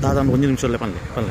ಅದಾದ ಒಂದು ನಿಮಿಷದಲ್ಲೇ ಪಲ್ಲೆ ಪಲ್ಲೆ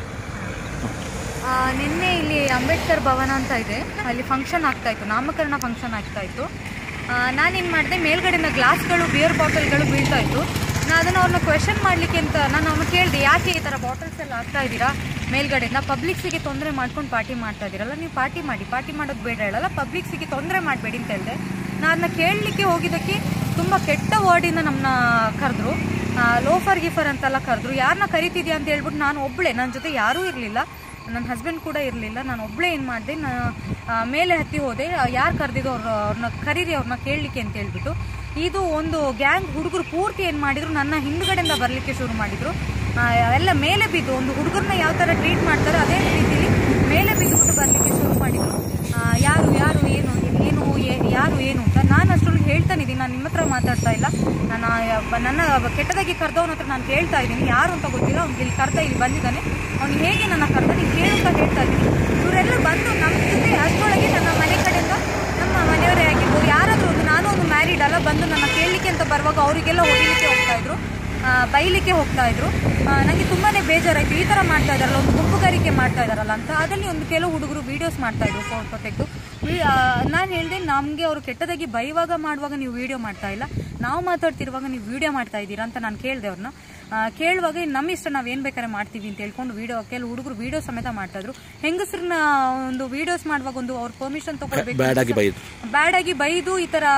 ಆ, ನಿನ್ನೆ ಇಲ್ಲಿ ಅಂಬೇಡ್ಕರ್ ಭವನ ಅಂತ ಇದೆ ಅಲ್ಲಿ ಫಂಕ್ಷನ್ ಆಗ್ತಾ ಇತ್ತು ನಾಮಕರಣ ಫಂಕ್ಷನ್ ಆಗ್ತಾ ಇತ್ತು ನಾನೇನು ಮಾಡಿದೆ ಮೇಲ್ಗಡೆಯಿಂದ ಗ್ಲಾಸ್ಗಳು ಬಿಯರ್ ಬಾಟಲ್ಗಳು ಬೀಳ್ತಾ ಇತ್ತು ನಾನು ಅದನ್ನು ಅವ್ರನ್ನ ಕ್ವೆಶನ್ ಮಾಡಲಿಕ್ಕೆ ಅಂತ ನಾನು ಅವ್ರನ್ನ ಕೇಳಿದೆ ಯಾಕೆ ಈ ಥರ ಬಾಟಲ್ಸ್ ಎಲ್ಲ ಆಗ್ತಾ ಇದ್ದೀರಾ ಮೇಲ್ಗಡೆಯಿಂದ ಪಬ್ಲಿಕ್ಸಿಗೆ ತೊಂದರೆ ಮಾಡ್ಕೊಂಡು ಪಾರ್ಟಿ ಮಾಡ್ತಾ ಇದ್ದೀರಲ್ಲ ನೀವು ಪಾರ್ಟಿ ಮಾಡಿ ಪಾರ್ಟಿ ಮಾಡೋದು ಬೇಡ ಹೇಳಲ್ಲ ಪಬ್ಲಿಕ್ಸಿಗೆ ತೊಂದರೆ ಮಾಡಬೇಡಿ ಅಂತ ಹೇಳಿದೆ ನಾನು ಅದನ್ನ ಕೇಳಲಿಕ್ಕೆ ಹೋಗಿದ್ದಕ್ಕೆ ತುಂಬ ಕೆಟ್ಟ ವರ್ಡಿಂದ ನಮ್ಮನ್ನ ಕರೆದ್ರು ಲೋಫರ್ ಗಿಫರ್ ಅಂತೆಲ್ಲ ಕರೆದ್ರು ಯಾರನ್ನ ಕರಿತಿದ್ಯಾ ಅಂತ ಹೇಳ್ಬಿಟ್ಟು ನಾನು ಒಬ್ಬಳೆ ನನ್ನ ಜೊತೆ ಯಾರೂ ಇರಲಿಲ್ಲ ನನ್ನ ಹಸ್ಬೆಂಡ್ ಕೂಡ ಇರಲಿಲ್ಲ ನಾನು ಒಬ್ಬಳೇ ಏನು ಮಾಡಿದೆ ನಾನು ಆ, ಮೇಲೆ ಹತ್ತಿ ಹೋದೆ ಯಾರು ಕರೆದಿದ್ದು ಅವ್ರ ಅವ್ರನ್ನ ಕರೀರಿ ಅವ್ರನ್ನ ಕೇಳಲಿಕ್ಕೆ ಅಂತ ಹೇಳ್ಬಿಟ್ಟು ಇದು ಒಂದು ಗ್ಯಾಂಗ್ ಹುಡುಗರು ಪೂರ್ತಿ ಏನು ಮಾಡಿದ್ರು ನನ್ನ ಹಿಂದ್ಗಡೆಯಿಂದ ಬರಲಿಕ್ಕೆ ಶುರು ಮಾಡಿದ್ರು ಆ, ಎಲ್ಲ ಮೇಲೆ ಬಿದ್ದು ಒಂದು ಹುಡುಗರನ್ನ ಯಾವ ಥರ ಟ್ರೀಟ್ ಮಾಡ್ತಾರೆ ಅದೇ ರೀತಿಲಿ ಮೇಲೆ ಬಿದ್ದುಬಿಟ್ಟು ಬರಲಿಕ್ಕೆ ಶುರು ಮಾಡಿದ್ರು ಆ, ಯಾರು ಯಾರು ಏನು ಏನು ಏ- ಯಾರು ಏನು ಅಂತ ನಾನು ಅಷ್ಟೊಂದು ಹೇಳ್ತಾನೆ ಇದ್ದೀನಿ ನಾನು ನಿಮ್ಮ ಹತ್ರ ಮಾತಾಡ್ತಾ ಇಲ್ಲ ನಾನು ಆ ಬ- ನನ್ನ ಕೆಟ್ಟದಾಗಿ ಕರೆದವನ ಹತ್ರ ನಾನು ಕೇಳ್ತಾ ಇದ್ದೀನಿ ಯಾರು ಅಂತ ಗೊತ್ತಿಲ್ಲ ಅವ್ನಿಗೆ ಇಲ್ಲಿ ಕರ್ದ ಇಲ್ಲಿ ಬಂದಿದ್ದಾನೆ ಅವ್ನು ಹೇಗೆ ನನ್ನ ಕರ್ದ ನೀನು ಕೇಳು ಅಂತ ಹೇಳ್ತಾ ಇದ್ದೀನಿ ಇವರೆಲ್ಲ ಬಂದು ನಮ್ಮ ಜೊತೆ ಅಷ್ಟರೊಳಗೆ ನನ್ನ ಮನೆ ಕಡೆಯಿಂದ ನಮ್ಮ ಮನೆಯವರೇ ಆಗಿರ್ಬೋದು ಯಾರಾದರೂ ಒಂದು ನಾನು ಒಂದು ಮ್ಯಾರಿಡ್ ಅಲ್ಲ ಬಂದು ನನ್ನ ಕೇಳಲಿಕ್ಕೆ ಅಂತ ಬರುವಾಗ ಅವರಿಗೆಲ್ಲ ಹೊಡಿಲಿಕ್ಕೆ ಹೋಗ್ತಾ ಇದ್ರು ಆ, ಬೈಲಿಕ್ಕೆ ಹೋಗ್ತಾ ಇದ್ರು ನನಗೆ ತುಂಬಾನೇ ಬೇಜಾರಾಯ್ತು ಈ ತರ ಮಾಡ್ತಾ ಇದಾರಲ್ಲ ಒಂದು ಗುಂಪುಗಾರಿಕೆ ಮಾಡ್ತಾ ಇದಾರಲ್ಲ ಅಂತ ಅದರಲ್ಲಿ ಒಂದು ಕೆಲವು ಹುಡುಗರು ವಿಡಿಯೋಸ್ ಮಾಡ್ತಾ ಇದ್ರು ಫೋಟೋ ತೆಗೆದು ನಾನು ಹೇಳಿದೆ ನಮಗೆ ಅವರು ಕೆಟ್ಟದಾಗಿ ಬೈವಾಗ ಮಾಡುವಾಗ ನೀವು ವಿಡಿಯೋ ಮಾಡ್ತಾ ಇಲ್ಲ ನಾವು ಮಾತಾಡ್ತಿರುವಾಗ ನೀವು ವಿಡಿಯೋ ಮಾಡ್ತಾ ಇದ್ದೀರಾ ಅಂತ ನಾನು ಕೇಳಿದೆ ಅವ್ರನ್ನ ಕೇಳುವಾಗ ಇನ್ನು ನಮ್ಮ ಇಷ್ಟ ನಾವು ಏನು ಬೇಕಾದ್ರೆ ಮಾಡ್ತೀವಿ ಅಂತ ಹೇಳ್ಕೊಂಡು ವಿಡಿಯೋ ಕೆಲವು ಹುಡುಗರು ವಿಡಿಯೋ ಸಮೇತ ಮಾಡ್ತಾ ಇದ್ರು ಹೆಂಗಸ್ರನ್ನ ಒಂದು ವಿಡಿಯೋಸ್ ಮಾಡುವಾಗ ಒಂದು ಅವ್ರ ಪರ್ಮಿಷನ್ ತಗೊಳ್ಬೇಕು ಬ್ಯಾಡ್ ಆಗಿ ಬೈದು ಬ್ಯಾಡ್ ಆಗಿ ಬೈದು ಈ ಥರ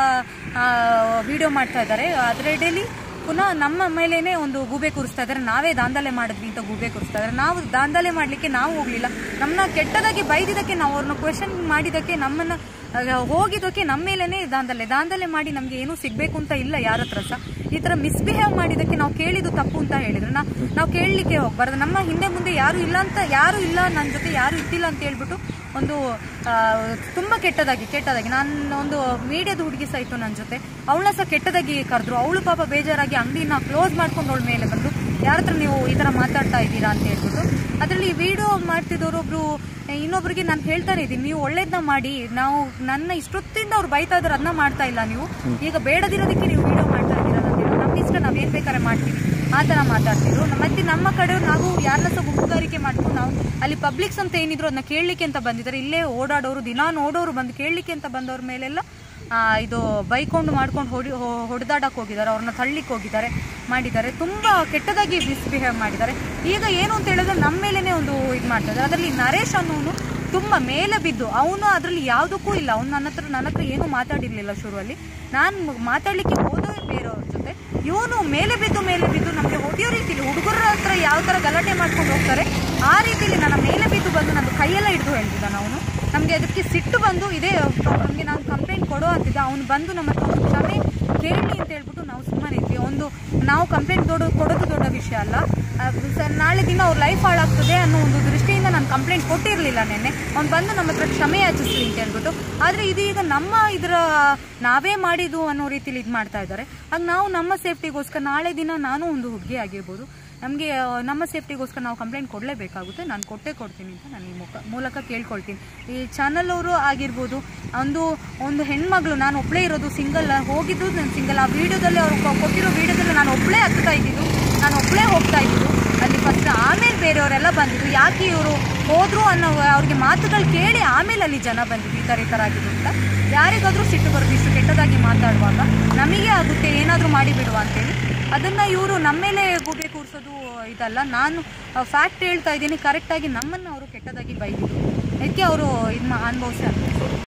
ವಿಡಿಯೋ ಮಾಡ್ತಾ ಇದ್ದಾರೆ ಅದರಡೆಯಲ್ಲಿ ಪುನಃ ನಮ್ಮ ಮೇಲೇನೆ ಒಂದು ಗೂಬೆ ಕೂರಿಸ್ತಾ ಇದ್ದಾರೆ ನಾವೇ ದಾಂಧಲೆ ಮಾಡಿದ್ವಿ ಅಂತ ಗೂಬೆ ಕೂರಿಸ್ತಾ ಇದ್ದಾರೆ ನಾವು ದಾಂಧಲೆ ಮಾಡಲಿಕ್ಕೆ ನಾವು ಹೋಗ್ಲಿಲ್ಲ ನಮ್ಮನ್ನ ಕೆಟ್ಟದಾಗಿ ಬೈದಿದ್ದಕ್ಕೆ ನಾವು ಅವ್ರನ್ನ ಕ್ವೆಶನ್ ಮಾಡಿದ್ದಕ್ಕೆ ನಮ್ಮನ್ನ ಆ, ಹೋಗಿದ್ದಕ್ಕೆ ನಮ್ಮ ಮೇಲೇನೆ ದಾಂಧಲೆ ದಾಂಧಲೆ ಮಾಡಿ ನಮ್ಗೆ ಏನೂ ಸಿಗ್ಬೇಕು ಅಂತ ಇಲ್ಲ ಯಾರ ಹತ್ರ ಸಹ ಈ ತರ ಮಿಸ್ಬಿಹೇವ್ ಮಾಡಿದ್ದಕ್ಕೆ ನಾವು ಕೇಳಿದ್ದು ತಪ್ಪು ಅಂತ ಹೇಳಿದ್ರು ನಾ ನಾವು ಕೇಳಲಿಕ್ಕೆ ಹೋಗ್ಬಾರ್ದು ನಮ್ಮ ಹಿಂದೆ ಮುಂದೆ ಯಾರು ಇಲ್ಲ ಅಂತ ಯಾರು ಇಲ್ಲ ನನ್ನ ಜೊತೆ ಯಾರು ಇದ್ದಿಲ್ಲ ಅಂತ ಹೇಳ್ಬಿಟ್ಟು ಒಂದು ಆ, ತುಂಬಾ ಕೆಟ್ಟದಾಗಿ ಕೆಟ್ಟದಾಗಿ ನಾನು ಒಂದು ಮೀಡಿಯಾದ ಹುಡುಗಿ ಸಹ ಇತ್ತು ನನ್ನ ಜೊತೆ ಅವಳನ್ನ ಸಹ ಕೆಟ್ಟದಾಗಿ ಕರೆದ್ರು ಅವಳು ಪಾಪ ಬೇಜಾರಾಗಿ ಅಂಗಡಿನ ಕ್ಲೋಸ್ ಮಾಡ್ಕೊಂಡು ಅವಳ ಮೇಲೆ ಬಂದು ಯಾರ ಹತ್ರ ನೀವು ಈ ತರ ಮಾತಾಡ್ತಾ ಇದ್ದೀರಾ ಅಂತ ಹೇಳ್ಬಿಟ್ಟು ಅದರಲ್ಲಿ ವಿಡಿಯೋ ಮಾಡ್ತಿದ್ದವರು ಒಬ್ರು ಇನ್ನೊಬ್ರಿಗೆ ನಾನು ಹೇಳ್ತಾನೆ ಇದ್ದೀನಿ ನೀವು ಒಳ್ಳೇದನ್ನ ಮಾಡಿ ನಾವು ನನ್ನ ಇಷ್ಟೊತ್ತಿಂದ ಅವ್ರು ಬೈತಾ ಇದ್ದಾರೆ ಅದನ್ನ ಮಾಡ್ತಾ ಇಲ್ಲ ನೀವು ಈಗ ಬೇಡದಿರೋದಕ್ಕೆ ನೀವು ವಿಡಿಯೋ ಮಾಡ್ತಾ ಇದ್ದೀರಾ ಅಂತ ಹೇಳಿ ನಮ್ಮ ಇಷ್ಟ ನಾವು ಏನ್ ಬೇಕಾದ್ರೆ ಮಾಡ್ತೀವಿ ಆ ಥರ ಮಾತಾಡ್ತಿದ್ರು ನ- ಮತ್ತೆ ನಮ್ಮ ಕಡೆಯವ್ರು ನಾವು ಯಾರನ್ನ ಸಹ ಗುಂಪುಗಾರಿಕೆ ಮಾಡ್ಕೊಂಡು ನಾವು ಅಲ್ಲಿ ಪಬ್ಲಿಕ್ಸ್ ಅಂತ ಏನಿದ್ರು ಅದನ್ನ ಕೇಳಲಿಕ್ಕೆ ಅಂತ ಬಂದಿದ್ದಾರೆ ಇಲ್ಲೇ ಓಡಾಡೋರು ದಿನಾ ನೋಡೋರು ಬಂದು ಕೇಳಲಿಕ್ಕೆ ಅಂತ ಬಂದವ್ರ ಮೇಲೆಲ್ಲ ಆ, ಇದು ಬೈಕೊಂಡು ಮಾಡ್ಕೊಂಡು ಹೊಡಿ ಹೊಡೆದಾಡಕ್ಕೆ ಹೋಗಿದ್ದಾರೆ ಅವ್ರನ್ನ ತಳ್ಳಿಕ್ಕೆ ಹೋಗಿದ್ದಾರೆ ಮಾಡಿದ್ದಾರೆ ತುಂಬಾ ಕೆಟ್ಟದಾಗಿ ಮಿಸ್ಬಿಹೇವ್ ಮಾಡಿದ್ದಾರೆ ಈಗ ಏನು ಅಂತ ಹೇಳಿದ್ರೆ ನಮ್ಮ ಮೇಲೇನೆ ಒಂದು ಇದು ಮಾಡ್ತಾ ಇದ್ದಾರೆ ಅದರಲ್ಲಿ ನರೇಶ್ ಅನ್ನೋನು ತುಂಬಾ ಮೇಲೆ ಬಿದ್ದು ಅವನು ಅದರಲ್ಲಿ ಯಾವುದಕ್ಕೂ ಇಲ್ಲ ಅವ್ನು ನನ್ನ ಹತ್ರ ನನ್ನ ಹತ್ರ ಏನೂ ಮಾತಾಡಿರ್ಲಿಲ್ಲ ಶುರುವಲ್ಲಿ ನಾನು ಮಾತಾಡ್ಲಿಕ್ಕೆ ಹೋದವೇ ಬೇರೆಯವ್ರ ಜೊತೆ ಇವನು ಮೇಲೆ ಬಿದ್ದು ಮೇಲೆ ಬಿದ್ದು ನಮಗೆ ಹೊಡೆಯೋ ರೀತಿಲಿ ಹುಡುಗರ ಹತ್ರ ಯಾವ ತರ ಗಲಾಟೆ ಮಾಡ್ಕೊಂಡು ಹೋಗ್ತಾರೆ ಆ ರೀತಿಲಿ ನನ್ನ ಮೇಲೆ ಬಿದ್ದು ಬಂದು ನನ್ನ ಕೈಯೆಲ್ಲ ಹಿಡಿದು ಹೇಳ್ತಿದ್ದಾನೆ ಅವನು ನಮಗೆ ಅದಕ್ಕೆ ಸಿಟ್ಟು ಬಂದು ಇದೇ ನಮಗೆ ನಾನು ಕಂಪ್ಲೇಂಟ್ ಕೊಡೋ ಅಂತಿದ್ದ ಅವನು ಬಂದು ನಮ್ಮ ಹತ್ರ ಒಂದು ಕ್ಷಮೆ ಕೇಳಿ ಅಂತ ಹೇಳ್ಬಿಟ್ಟು ನಾವು ಸುಮ್ಮನೆ ಇದ್ವಿ ಒಂದು ನಾವು ಕಂಪ್ಲೇಂಟ್ ದೊಡ್ಡ ಕೊಡೋದು ದೊಡ್ಡ ವಿಷಯ ಅಲ್ಲ ಆ, ಸ- ನಾಳೆ ದಿನ ಅವ್ರ ಲೈಫ್ ಹಾಳಾಗ್ತದೆ ಅನ್ನೋ ಒಂದು ದೃಷ್ಟಿಯಿಂದ ನಾನು ಕಂಪ್ಲೇಂಟ್ ಕೊಟ್ಟಿರಲಿಲ್ಲ ನೆನ್ನೆ ಅವ್ನು ಬಂದು ನಮ್ಮ ಹತ್ರ ಕ್ಷಮೆ ಯಾಚಿಸ್ಲಿ ಅಂತ ಹೇಳ್ಬಿಟ್ಟು ಆದರೆ ಇದು ಈಗ ನಮ್ಮ ಇದರ ನಾವೇ ಮಾಡಿದ್ದು ಅನ್ನೋ ರೀತಿಲಿ ಇದು ಮಾಡ್ತಾ ಇದ್ದಾರೆ ಆಗ ನಾವು ನಮ್ಮ ಸೇಫ್ಟಿಗೋಸ್ಕರ ನಾಳೆ ದಿನ ನಾನು ಒಂದು ಹುಡುಗಿ ಆಗಿರ್ಬೋದು ನಮಗೆ ನಮ್ಮ ಸೇಫ್ಟಿಗೋಸ್ಕರ ನಾವು ಕಂಪ್ಲೇಂಟ್ ಕೊಡಲೇಬೇಕಾಗುತ್ತೆ ನಾನು ಕೊಟ್ಟೇ ಕೊಡ್ತೀನಿ ಅಂತ ನಾನು ಈ ಮುಖ ಮೂಲಕ ಕೇಳ್ಕೊಳ್ತೀನಿ ಈ ಚಾನಲ್ ಅವರು ಆಗಿರ್ಬೋದು ಒಂದು ಒಂದು ಹೆಣ್ಮಗಳು ನಾನು ಒಬ್ಬಳೇ ಇರೋದು ಸಿಂಗಲ್ ಹೋಗಿದ್ದು ನಾನು ಸಿಂಗಲ್ ಆ ವಿಡಿಯೋದಲ್ಲಿ ಅವ್ರು ಕೊ- ಕೊಟ್ಟಿರೋ ವಿಡಿಯೋದಲ್ಲಿ ನಾನು ಒಬ್ಬಳೇ ಹತ್ತಾ ಇದ್ದಿದ್ದು ನಾನು ಒಬ್ಬಳೇ ಹೋಗ್ತಾ ಇದ್ದಿದ್ದು ಅಲ್ಲಿ ಫಸ್ಟ್ ಆಮೇಲೆ ಬೇರೆಯವರೆಲ್ಲ ಬಂದಿದ್ದು ಯಾಕೆ ಇವರು ಹೋದ್ರು ಅನ್ನೋ ಅವ್ರಿಗೆ ಮಾತುಗಳು ಕೇಳಿ ಆಮೇಲೆ ಅಲ್ಲಿ ಜನ ಬಂದಿದ್ದು ಈ ಥರ ಈ ಥರ ಆಗಿದ್ದು ಅಂತ ಯಾರಿಗಾದ್ರೂ ಸಿಟ್ಟು ಬರೋದು ಇಷ್ಟು ಕೆಟ್ಟದಾಗಿ ಮಾತಾಡುವಾಗ ನಮಗೆ ಆಗುತ್ತೆ ಏನಾದರೂ ಮಾಡಿಬಿಡುವ ಅಂತೇಳಿ ಅದನ್ನ ಇವರು ನಮ್ಮ ಮೇಲೆ ಗೂಬೆ ಕೂರಿಸೋದು ಇದಲ್ಲ ನಾನು ಫ್ಯಾಕ್ಟ್ ಹೇಳ್ತಾ ಇದ್ದೀನಿ ಕರೆಕ್ಟಾಗಿ ನಮ್ಮನ್ನು ಅವರು ಕೆಟ್ಟದಾಗಿ ಬೈದಿದ್ರು ಅದಕ್ಕೆ ಅವರು ಇದನ್ನ ಅನುಭವಿಸಿ